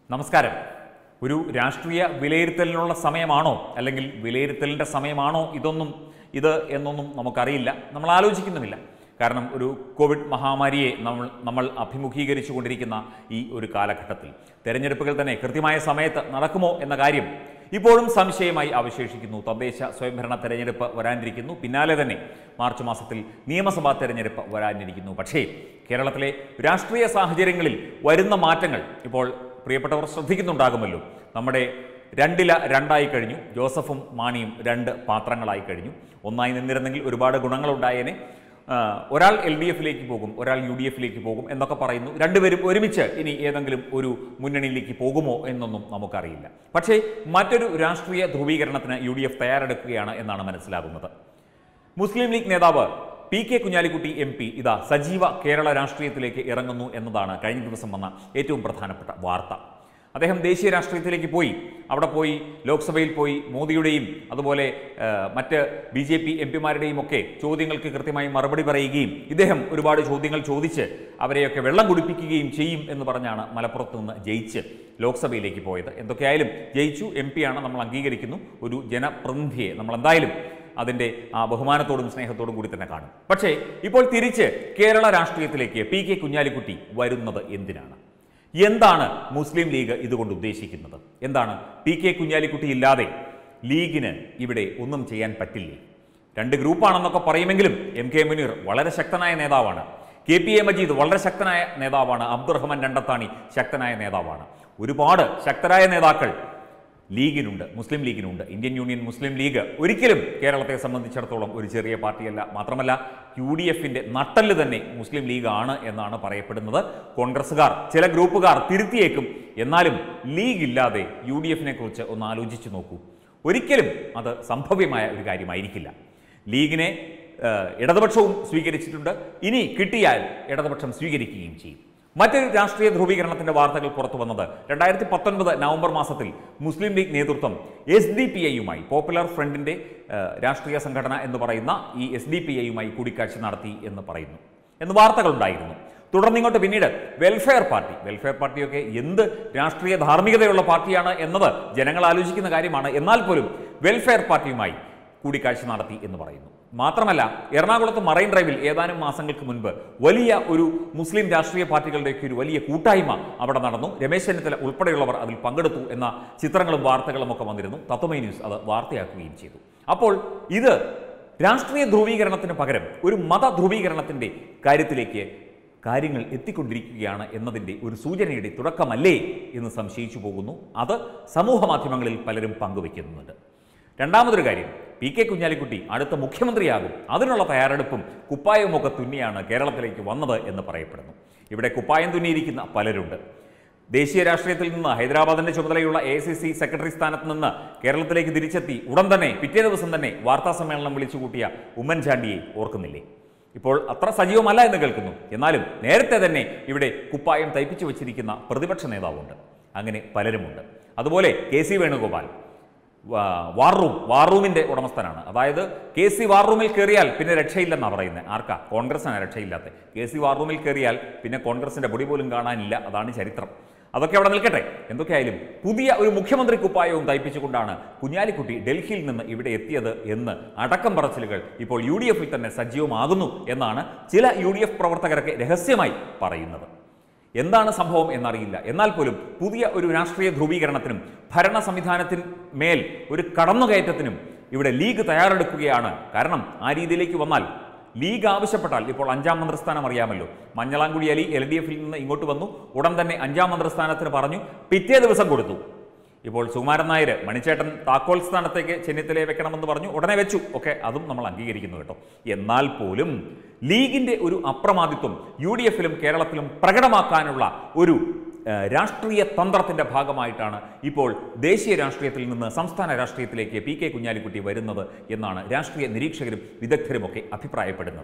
നമസ്കാരം ഒരു രാഷ്ട്രീയ വിലയിരുത്തലിനുള്ള സമയമാണോ അല്ലെങ്കിൽ വിലയിരുത്തലിൻ്റെ സമയമാണോ ഇതൊന്നും ഇത് എന്നൊന്നും നമുക്കറിയില്ല നമ്മൾ ആലോചിക്കുന്നുമില്ല കാരണം ഒരു കോവിഡ് മഹാമാരിയെ നമ്മൾ നമ്മൾ അഭിമുഖീകരിച്ചു കൊണ്ടിരിക്കുന്ന ഈ ഒരു കാലഘട്ടത്തിൽ തെരഞ്ഞെടുപ്പുകൾ തന്നെ കൃത്യമായ സമയത്ത് നടക്കുമോ എന്ന കാര്യം ഇപ്പോഴും സംശയമായി അവശേഷിക്കുന്നു തദ്ദേശ സ്വയംഭരണ തെരഞ്ഞെടുപ്പ് വരാനിരിക്കുന്നു പിന്നാലെ തന്നെ മാർച്ച് മാസത്തിൽ നിയമസഭാ തെരഞ്ഞെടുപ്പ് വരാനിരിക്കുന്നു പക്ഷേ കേരളത്തിലെ രാഷ്ട്രീയ സാഹചര്യങ്ങളിൽ വരുന്ന മാറ്റങ്ങൾ ഇപ്പോൾ പ്രിയപ്പെട്ടവർ ശ്രദ്ധിക്കുന്നുണ്ടാകുമല്ലോ നമ്മുടെ രണ്ടില രണ്ടായി കഴിഞ്ഞു ജോസഫും മാണിയും രണ്ട് പാത്രങ്ങളായി കഴിഞ്ഞു ഒന്നായി നിന്നിരുന്നെങ്കിൽ ഒരുപാട് ഗുണങ്ങളുണ്ടായേനെ ആ, ഒരാൾ എൽ ഡി എഫിലേക്ക് പോകും ഒരാൾ യു ഡി എഫിലേക്ക് പോകും എന്നൊക്കെ പറയുന്നു രണ്ടുപേരും ഒരുമിച്ച് ഇനി ഏതെങ്കിലും ഒരു മുന്നണിയിലേക്ക് പോകുമോ എന്നൊന്നും നമുക്കറിയില്ല പക്ഷേ മറ്റൊരു രാഷ്ട്രീയ ധ്രുവീകരണത്തിന് യു ഡി എഫ് തയ്യാറെടുക്കുകയാണ് എന്നാണ് മനസ്സിലാകുന്നത് മുസ്ലിം ലീഗ് നേതാവ് P K Kunhalikutty M P ഇതാ സജീവ കേരള രാഷ്ട്രീയത്തിലേക്ക് ഇറങ്ങുന്നു എന്നതാണ് കഴിഞ്ഞ ദിവസം വന്ന ഏറ്റവും പ്രധാനപ്പെട്ട വാർത്ത അദ്ദേഹം ദേശീയ രാഷ്ട്രീയത്തിലേക്ക് പോയി അവിടെ പോയി ലോക്സഭയിൽ പോയി മോദിയുടെയും അതുപോലെ ആ, മറ്റ് ബി ജെ പി എം പിമാരുടെയും ഒക്കെ ചോദ്യങ്ങൾക്ക് കൃത്യമായി മറുപടി പറയുകയും ഇദ്ദേഹം ഒരുപാട് ചോദ്യങ്ങൾ ചോദിച്ച് അവരെയൊക്കെ വെള്ളം കുടിപ്പിക്കുകയും ചെയ്യും എന്ന് പറഞ്ഞാണ് മലപ്പുറത്ത് നിന്ന് ജയിച്ച് ലോക്സഭയിലേക്ക് പോയത് എന്തൊക്കെയായാലും ജയിച്ചു എം പിയാണ് നമ്മൾ അംഗീകരിക്കുന്നു ഒരു ജനപ്രതിനിധിയെ നമ്മൾ എന്തായാലും അതിൻ്റെ ആ ബഹുമാനത്തോടും സ്നേഹത്തോടും കൂടി തന്നെ കാണും പക്ഷേ ഇപ്പോൾ തിരിച്ച് കേരള രാഷ്ട്രീയത്തിലേക്ക് പി കെ കുഞ്ഞാലിക്കുട്ടി വരുന്നത് എന്തിനാണ് എന്താണ് മുസ്ലിം ലീഗ് ഇതുകൊണ്ട് ഉദ്ദേശിക്കുന്നത് എന്താണ് പി കെ കുഞ്ഞാലിക്കുട്ടി ഇല്ലാതെ ലീഗിന് ഇവിടെ ഒന്നും ചെയ്യാൻ പറ്റില്ലേ രണ്ട് ഗ്രൂപ്പാണെന്നൊക്കെ പറയുമെങ്കിലും എം കെ മുനീർ വളരെ ശക്തനായ നേതാവാണ് കെ പി എ മജീദ് വളരെ ശക്തനായ നേതാവാണ് അബ്ദുറഹ്മാൻ രണ്ടത്താണി ശക്തനായ നേതാവാണ് ഒരുപാട് ശക്തരായ നേതാക്കൾ ലീഗിനുണ്ട് മുസ്ലിം ലീഗിനുണ്ട് ഇന്ത്യൻ യൂണിയൻ മുസ്ലിം ലീഗ് ഒരിക്കലും കേരളത്തെ സംബന്ധിച്ചിടത്തോളം ഒരു ചെറിയ പാർട്ടിയല്ല മാത്രമല്ല യു ഡി എഫിന്റെ നട്ടല് തന്നെ മുസ്ലിം ലീഗ് ആണ് എന്നാണ് പറയപ്പെടുന്നത് കോൺഗ്രസ്സുകാർ ചില ഗ്രൂപ്പുകാർ തിരുത്തിയേക്കും എന്നാലും ലീഗ് ഇല്ലാതെ യു ഡി എഫിനെ കുറിച്ച് ഒന്ന് ആലോചിച്ചു നോക്കൂ ഒരിക്കലും അത് സംഭവ്യമായ ഒരു കാര്യമായിരിക്കില്ല ലീഗിനെ ഏഹ്, ഇടതുപക്ഷവും സ്വീകരിച്ചിട്ടുണ്ട് ഇനി കിട്ടിയാൽ ഇടതുപക്ഷം സ്വീകരിക്കുകയും ചെയ്യും മറ്റൊരു രാഷ്ട്രീയ ധ്രുവീകരണത്തിന്റെ വാർത്തകൾ പുറത്തു വന്നത് രണ്ടായിരത്തി പത്തൊൻപത് നവംബർ മാസത്തിൽ മുസ്ലിം ലീഗ് നേതൃത്വം എസ് ഡി പി ഐയുമായി പോപ്പുലർ ഫ്രണ്ടിന്റെ ഏഹ്, രാഷ്ട്രീയ സംഘടന എന്ന് പറയുന്ന ഈ എസ് ഡി പി ഐയുമായി കൂടിക്കാഴ്ച നടത്തി എന്ന് പറയുന്നു എന്ന് വാർത്തകളുണ്ടായിരുന്നു തുടർന്നിങ്ങോട്ട് പിന്നീട് വെൽഫെയർ പാർട്ടി വെൽഫെയർ പാർട്ടിയൊക്കെ എന്ത് രാഷ്ട്രീയ ധാർമ്മികതയുള്ള പാർട്ടിയാണ് എന്നത് ജനങ്ങൾ ആലോചിക്കുന്ന കാര്യമാണ് എന്നാൽ പോലും വെൽഫെയർ പാർട്ടിയുമായി കൂടിക്കാഴ്ച നടത്തി എന്ന് പറയുന്നു മാത്രമല്ല എറണാകുളത്ത് മറൈൻ ഡ്രൈവിൽ ഏതാനും മാസങ്ങൾക്ക് മുൻപ് വലിയ ഒരു മുസ്ലിം രാഷ്ട്രീയ പാർട്ടികളുടെയൊക്കെ ഒരു വലിയ കൂട്ടായ്മ അവിടെ നടന്നു രമേശ് ചെന്നിത്തല ഉൾപ്പെടെയുള്ളവർ അതിൽ പങ്കെടുത്തു എന്ന ചിത്രങ്ങളും വാർത്തകളും ഒക്കെ വന്നിരുന്നു തത്വമൈ ന്യൂസ് അത് വാർത്തയാക്കുകയും ചെയ്തു അപ്പോൾ ഇത് രാഷ്ട്രീയ ധ്രുവീകരണത്തിന് പകരം ഒരു മത ധ്രുവീകരണത്തിന്റെ കാര്യത്തിലേക്ക് കാര്യങ്ങൾ എത്തിക്കൊണ്ടിരിക്കുകയാണ് എന്നതിൻ്റെ ഒരു സൂചനയുടെ തുടക്കമല്ലേ എന്ന് സംശയിച്ചു പോകുന്നു അത് സമൂഹ മാധ്യമങ്ങളിൽ പലരും പങ്കുവെക്കുന്നുണ്ട് രണ്ടാമതൊരു കാര്യം പി കെ കുഞ്ഞാലിക്കുട്ടി അടുത്ത മുഖ്യമന്ത്രിയാകും അതിനുള്ള തയ്യാറെടുപ്പും കുപ്പായവുമൊക്കെ തുന്നിയാണ് കേരളത്തിലേക്ക് വന്നത് എന്ന് പറയപ്പെടുന്നു ഇവിടെ കുപ്പായം തുന്നിയിരിക്കുന്ന പലരുണ്ട് ദേശീയ രാഷ്ട്രീയത്തിൽ നിന്ന് ഹൈദരാബാദിന്റെ ചുമതലയുള്ള എ സി സി സെക്രട്ടറി സ്ഥാനത്ത് നിന്ന് കേരളത്തിലേക്ക് തിരിച്ചെത്തി ഉടൻ തന്നെ പിറ്റേ ദിവസം തന്നെ വാർത്താ സമ്മേളനം വിളിച്ചുകൂട്ടിയ ഉമ്മൻചാണ്ടിയെ ഓർക്കുന്നില്ലേ ഇപ്പോൾ അത്ര സജീവമല്ല എന്ന് കേൾക്കുന്നു എന്നാലും നേരത്തെ തന്നെ ഇവിടെ കുപ്പായം തയ്പ്പിച്ചു വച്ചിരിക്കുന്ന പ്രതിപക്ഷ നേതാവുണ്ട് അങ്ങനെ പലരുമുണ്ട് അതുപോലെ കെ സി വേണുഗോപാൽ വാ- വാർ റൂം വാർ റൂമിന്റെ ഉടമസ്ഥനാണ് അതായത് കെ സി വാർ റൂമിൽ കയറിയാൽ പിന്നെ രക്ഷയില്ലെന്നാണ് പറയുന്നത് ആർക്കാ കോൺഗ്രസിനാണ് രക്ഷയില്ലാത്ത കെ സി വാർ റൂമിൽ കയറിയാൽ പിന്നെ കോൺഗ്രസിന്റെ പൊടി പോലും കാണാനില്ല അതാണ് ചരിത്രം അതൊക്കെ അവിടെ നിൽക്കട്ടെ എന്തൊക്കെയായാലും പുതിയ ഒരു മുഖ്യമന്ത്രി കുപ്പായവും തയ്പ്പിച്ചുകൊണ്ടാണ് കുഞ്ഞാലിക്കുട്ടി ഡൽഹിയിൽ നിന്ന് ഇവിടെ എത്തിയത് എന്ന് അടക്കം പറച്ചിലുകൾ ഇപ്പോൾ യു ഡി എഫിൽ തന്നെ സജീവമാകുന്നു എന്നാണ് ചില യു ഡി എഫ് പ്രവർത്തകരൊക്കെ രഹസ്യമായി പറയുന്നത് എന്താണ് സംഭവം എന്നറിയില്ല എന്നാൽ പോലും പുതിയ ഒരു രാഷ്ട്രീയ ധ്രുവീകരണത്തിനും ഭരണ സംവിധാനത്തിന് മേൽ ഒരു കടന്നുകയറ്റത്തിനും ഇവിടെ ലീഗ് തയ്യാറെടുക്കുകയാണ് കാരണം ആ രീതിയിലേക്ക് വന്നാൽ ലീഗ് ആവശ്യപ്പെട്ടാൽ ഇപ്പോൾ അഞ്ചാം മന്ത്രിസ്ഥാനം അറിയാമല്ലോ മഞ്ഞളാംകുടി അലി എൽ ഡി എഫിൽ നിന്ന് ഇങ്ങോട്ട് വന്നു ഉടൻ തന്നെ അഞ്ചാം മന്ത്രിസ്ഥാനത്തിന് പറഞ്ഞു പിറ്റേ ദിവസം കൊടുത്തു ഇപ്പോൾ സുകുമാരൻ നായർ മണിച്ചേട്ടൻ താക്കോൽ സ്ഥാനത്തേക്ക് ചെന്നിത്തലയെ വെക്കണമെന്ന് പറഞ്ഞു ഉടനെ വെച്ചു ഒക്കെ അതും നമ്മൾ അംഗീകരിക്കുന്നു കേട്ടോ എന്നാൽ പോലും ലീഗിന്റെ ഒരു അപ്രമാദിത്വം യു ഡി എഫിലും കേരളത്തിലും പ്രകടമാക്കാനുള്ള ഒരു ഏഹ്, രാഷ്ട്രീയ തന്ത്രത്തിന്റെ ഭാഗമായിട്ടാണ് ഇപ്പോൾ ദേശീയ രാഷ്ട്രീയത്തിൽ നിന്ന് സംസ്ഥാന രാഷ്ട്രീയത്തിലേക്ക് പി കെ കുഞ്ഞാലിക്കുട്ടി വരുന്നത് എന്നാണ് രാഷ്ട്രീയ നിരീക്ഷകരും വിദഗ്ധരുമൊക്കെ അഭിപ്രായപ്പെടുന്നത്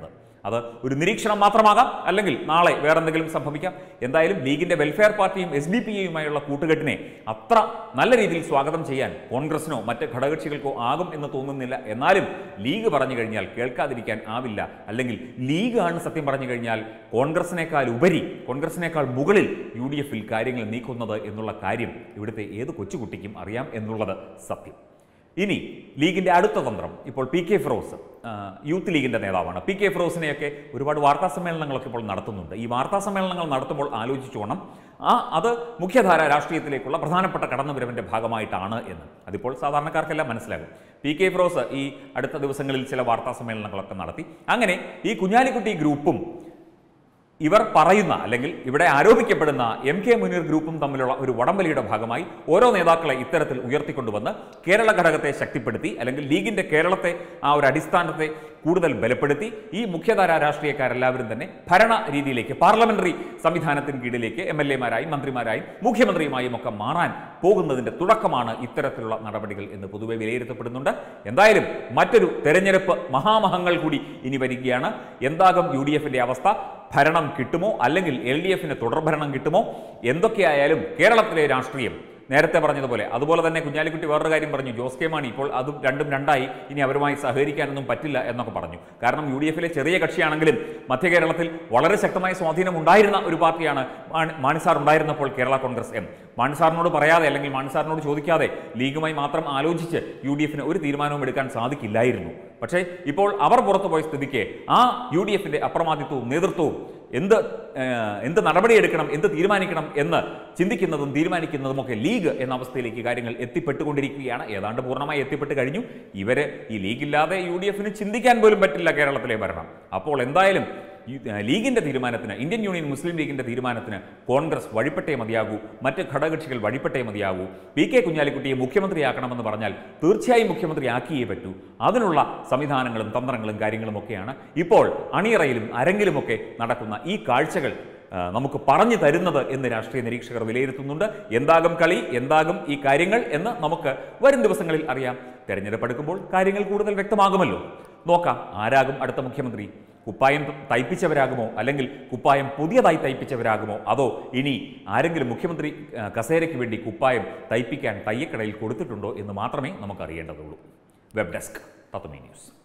അത് ഒരു നിരീക്ഷണം മാത്രമാകാം അല്ലെങ്കിൽ നാളെ വേറെന്തെങ്കിലും സംഭവിക്കാം എന്തായാലും ലീഗിന്റെ വെൽഫെയർ പാർട്ടിയും എസ് ഡി പി എയുമായുള്ള കൂട്ടുകെട്ടിനെ അത്ര നല്ല രീതിയിൽ സ്വാഗതം ചെയ്യാൻ കോൺഗ്രസിനോ മറ്റ് ഘടകകക്ഷികൾക്കോ ആകും എന്ന് തോന്നുന്നില്ല എന്നാലും ലീഗ് പറഞ്ഞു കഴിഞ്ഞാൽ കേൾക്കാതിരിക്കാൻ ആവില്ല അല്ലെങ്കിൽ ലീഗാണ് സത്യം പറഞ്ഞു കഴിഞ്ഞാൽ കോൺഗ്രസിനേക്കാൾ ഉപരി കോൺഗ്രസിനേക്കാൾ മുകളിൽ യു ഡി എഫിൽ കാര്യങ്ങൾ നീക്കുന്നത് എന്നുള്ള കാര്യം ഇവിടുത്തെ ഏത് കൊച്ചുകുട്ടിക്കും അറിയാം എന്നുള്ളത് സത്യം ഇനി ലീഗിന്റെ അടുത്ത തന്ത്രം ഇപ്പോൾ പി കെ ഫിറോസ് ആ, യൂത്ത് ലീഗിന്റെ നേതാവാണ് പി കെ ഫിറോസിനെയൊക്കെ ഒരുപാട് വാർത്താ സമ്മേളനങ്ങളൊക്കെ ഇപ്പോൾ നടത്തുന്നുണ്ട് ഈ വാർത്താ സമ്മേളനങ്ങൾ നടത്തുമ്പോൾ ആലോചിച്ചു വേണം ആ അത് മുഖ്യധാര രാഷ്ട്രീയത്തിലേക്കുള്ള പ്രധാനപ്പെട്ട കടന്നുവരവിന്റെ ഭാഗമായിട്ടാണ് എന്ന് അതിപ്പോൾ സാധാരണക്കാർക്കെല്ലാം മനസ്സിലാകും പി കെ ഫിറോസ് ഈ അടുത്ത ദിവസങ്ങളിൽ ചില വാർത്താ സമ്മേളനങ്ങളൊക്കെ നടത്തി അങ്ങനെ ഈ കുഞ്ഞാലിക്കുട്ടി ഗ്രൂപ്പും ഇവർ പറയുന്ന അല്ലെങ്കിൽ ഇവിടെ ആരോപിക്കപ്പെടുന്ന എം കെ മുനീർ ഗ്രൂപ്പും തമ്മിലുള്ള ഒരു വടംവലിയുടെ ഭാഗമായി ഓരോ നേതാക്കളെ ഇത്തരത്തിൽ ഉയർത്തിക്കൊണ്ടുവന്ന് കേരള ഘടകത്തെ ശക്തിപ്പെടുത്തി അല്ലെങ്കിൽ ലീഗിന്റെ കേരളത്തെ ആ ഒരു അടിസ്ഥാനത്തെ കൂടുതൽ ബലപ്പെടുത്തി ഈ മുഖ്യധാര രാഷ്ട്രീയക്കാരെല്ലാവരും തന്നെ ഭരണ രീതിയിലേക്ക് പാർലമെന്ററി സംവിധാനത്തിന് കീഴിലേക്ക് എം എൽ എമാരായും മന്ത്രിമാരായും മുഖ്യമന്ത്രിയുമായും ഒക്കെ മാറാൻ പോകുന്നതിന്റെ തുടക്കമാണ് ഇത്തരത്തിലുള്ള നടപടികൾ എന്ന് പൊതുവെ വിലയിരുത്തപ്പെടുന്നുണ്ട് എന്തായാലും മറ്റൊരു തെരഞ്ഞെടുപ്പ് മഹാമഹങ്ങൾ കൂടി ഇനി വരികയാണ് എന്താകും യു ഡി എഫിന്റെ അവസ്ഥ ഭരണം കിട്ടുമോ അല്ലെങ്കിൽ എൽ ഡി എഫിന് തുടർഭരണം കിട്ടുമോ എന്തൊക്കെയായാലും കേരളത്തിലെ രാഷ്ട്രീയം നേരത്തെ പറഞ്ഞതുപോലെ അതുപോലെ തന്നെ കുഞ്ഞാലിക്കുട്ടി വേറൊരു കാര്യം പറഞ്ഞു ജോസ് കെ മാണി ഇപ്പോൾ അതും രണ്ടും രണ്ടായി ഇനി അവരുമായി സഹകരിക്കാനൊന്നും പറ്റില്ല എന്നൊക്കെ പറഞ്ഞു കാരണം യു ഡി എഫിലെ ചെറിയ കക്ഷിയാണെങ്കിലും മധ്യ കേരളത്തിൽ വളരെ ശക്തമായ സ്വാധീനം ഉണ്ടായിരുന്ന ഒരു പാർട്ടിയാണ് മാണി- മാണിസാർ ഉണ്ടായിരുന്നപ്പോൾ കേരള കോൺഗ്രസ് എം മാണിസാറിനോട് പറയാതെ അല്ലെങ്കിൽ മാണിസാറിനോട് ചോദിക്കാതെ ലീഗുമായി മാത്രം ആലോചിച്ച് യു ഡി എഫിന് ഒരു തീരുമാനവും എടുക്കാൻ സാധിക്കില്ലായിരുന്നു പക്ഷേ ഇപ്പോൾ അവർ പുറത്തു പോയ സ്ഥിതിക്ക് ആ യു ഡി എഫിന്റെ അപ്രമാദിത്വവും നേതൃത്വവും എന്ത് ഏഹ്, എന്ത് നടപടിയെടുക്കണം എന്ത് തീരുമാനിക്കണം എന്ന് ചിന്തിക്കുന്നതും തീരുമാനിക്കുന്നതും ഒക്കെ ലീഗ് എന്ന അവസ്ഥയിലേക്ക് കാര്യങ്ങൾ എത്തിപ്പെട്ടുകൊണ്ടിരിക്കുകയാണ് ഏതാണ്ട് പൂർണ്ണമായി എത്തിപ്പെട്ട് കഴിഞ്ഞു ഇവര് ഈ ലീഗില്ലാതെ യു ഡി എഫിന് ചിന്തിക്കാൻ പോലും പറ്റില്ല കേരളത്തിലെ ഭരണം അപ്പോൾ എന്തായാലും ഈ, ഏഹ്, ലീഗിന്റെ തീരുമാനത്തിന് ഇന്ത്യൻ യൂണിയൻ മുസ്ലിം ലീഗിന്റെ തീരുമാനത്തിന് കോൺഗ്രസ് വഴിപ്പെട്ടേ മതിയാകൂ മറ്റ് ഘടകകക്ഷികൾ വഴിപ്പെട്ടേ മതിയാകൂ പി കെ കുഞ്ഞാലിക്കുട്ടിയെ മുഖ്യമന്ത്രിയാക്കണമെന്ന് പറഞ്ഞാൽ തീർച്ചയായും മുഖ്യമന്ത്രിയാക്കിയേ പറ്റൂ അതിനുള്ള സംവിധാനങ്ങളും തന്ത്രങ്ങളും കാര്യങ്ങളും ഒക്കെയാണ് ഇപ്പോൾ അണിയറയിലും അരങ്ങിലുമൊക്കെ നടക്കുന്ന ഈ കാഴ്ചകൾ ആ, നമുക്ക് പറഞ്ഞു തരുന്നത് എന്ന് രാഷ്ട്രീയ നിരീക്ഷകർ വിലയിരുത്തുന്നുണ്ട് എന്താകും കളി എന്താകും ഈ കാര്യങ്ങൾ എന്ന് നമുക്ക് വരും ദിവസങ്ങളിൽ അറിയാം തെരഞ്ഞെടുപ്പ് എടുക്കുമ്പോൾ കാര്യങ്ങൾ കൂടുതൽ വ്യക്തമാകുമല്ലോ നോക്കാം ആരാകും അടുത്ത മുഖ്യമന്ത്രി കുപ്പായം തയ്പ്പിച്ചവരാകുമോ അല്ലെങ്കിൽ കുപ്പായം പുതിയതായി തയ്പ്പിച്ചവരാകുമോ അതോ ഇനി ആരെങ്കിലും മുഖ്യമന്ത്രി ആ, കസേരയ്ക്ക് വേണ്ടി കുപ്പായം തയ്പ്പിക്കാൻ തയ്യക്കടയിൽ കൊടുത്തിട്ടുണ്ടോ എന്ന് മാത്രമേ നമുക്ക് അറിയേണ്ടതുള്ളൂ വെബ് ഡെസ്ക് തത്വമി ന്യൂസ്